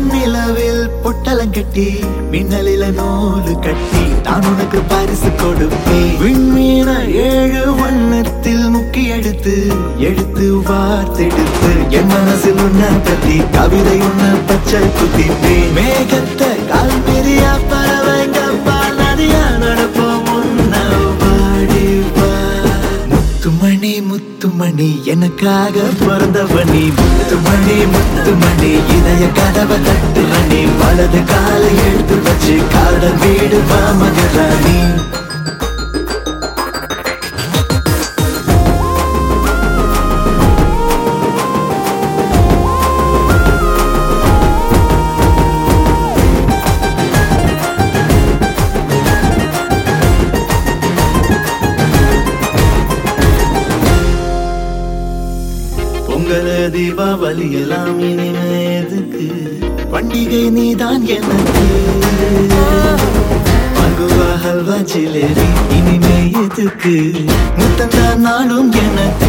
வெண்ணிலவில் பொட்டலம் கட்டி மின்னலில நூலு கட்டி நான் உனக்கு பரிசு கொடுப்பேன் விண்மீன ஏழு வண்ணத்தில் முக்கி எடுத்து எடுத்து வார்த்தெடுத்து என் மனசில் உன்ன பத்தி கவிதை உன்ன பச்சை குத்திப்பேன் மேகத்தை கால் பெரியா பறவைங்க பால் நதியா நடப்போம் உன்ன பாடி வா முத்துமணி முத்துமணி எனக்காக பிறந்தவனி முத்துமணி முத்துமணி இதய கதவை தட்டுவனி வலது காலை எடுத்து வச்சு காதல் வீடு வா மகராணி பொங்கல் தீபாவளி எல்லாம் இனிமே எதுக்கு பண்டிகை நீதான் எனக்கு மங்குவா ஹல்வா ஜிலேபி இனிமே எதுக்கு முத்தந்தா நாளும் எனக்கு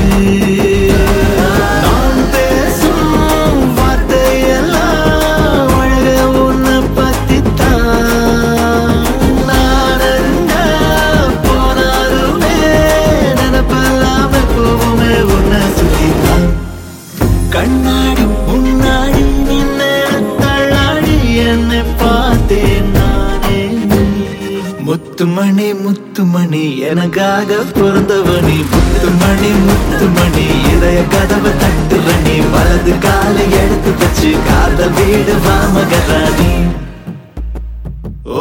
நான் பேசும் வார்த்தையெல்லாம் அழக உன்னை பத்தித்தான் நான் எங்க போனாலுமே நினப்பெல்லாம போவுமே உன்னை சுத்தித்தான் கண்ணாடி முன்னாடி நின்ன தள்ளாடி என்னை பார்த்தேன் நானே முத்துமணி முத்துமணி எனக்காக பிறந்தவனி முத்துமணி முத்துமணி இதய கதவை தட்டுவனி வலது காலை எடுத்து வச்சு காதல் வீடு வாமகராணி ஓ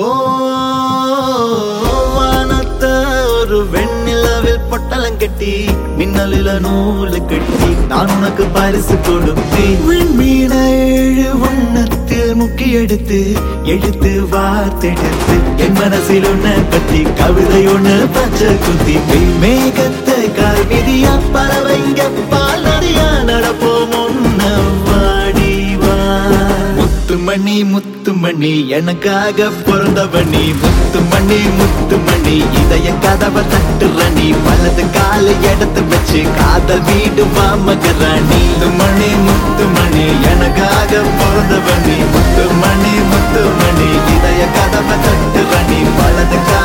வானத்த ஒரு வெண்ணிலவில் பொட்டலம் கட்டி மின்னலில நூலு கட்டி நான் உனக்கு பரிசு கொடுப்பேன் விண்மீன ஏழு வண்ணத்தில் முக்கி எடுத்து எடுத்து வார்த்தெடுத்து என் மனசில் உன்னை பற்றி கவிதை ஒண்ணு பச்சை குத்தி மேகத்தை கால் மிதியா பறவைங்க பால் நதியா நடப்போம் உன்ன வாடி வா முத்துமணி முத்துமணி எனக்காக பிறந்தவனி முத்துமணி முத்துமணி இதய கதவை தட்டுறனி வலது காலை எடுத்து வச்சு காதல் வீடு வாமகராணி முத்துமணி முத்துமணி எனக்காக பிறந்தவனி முத்துமணி முத்துமணி இதய கதவை தட்டுறனி வலது காலை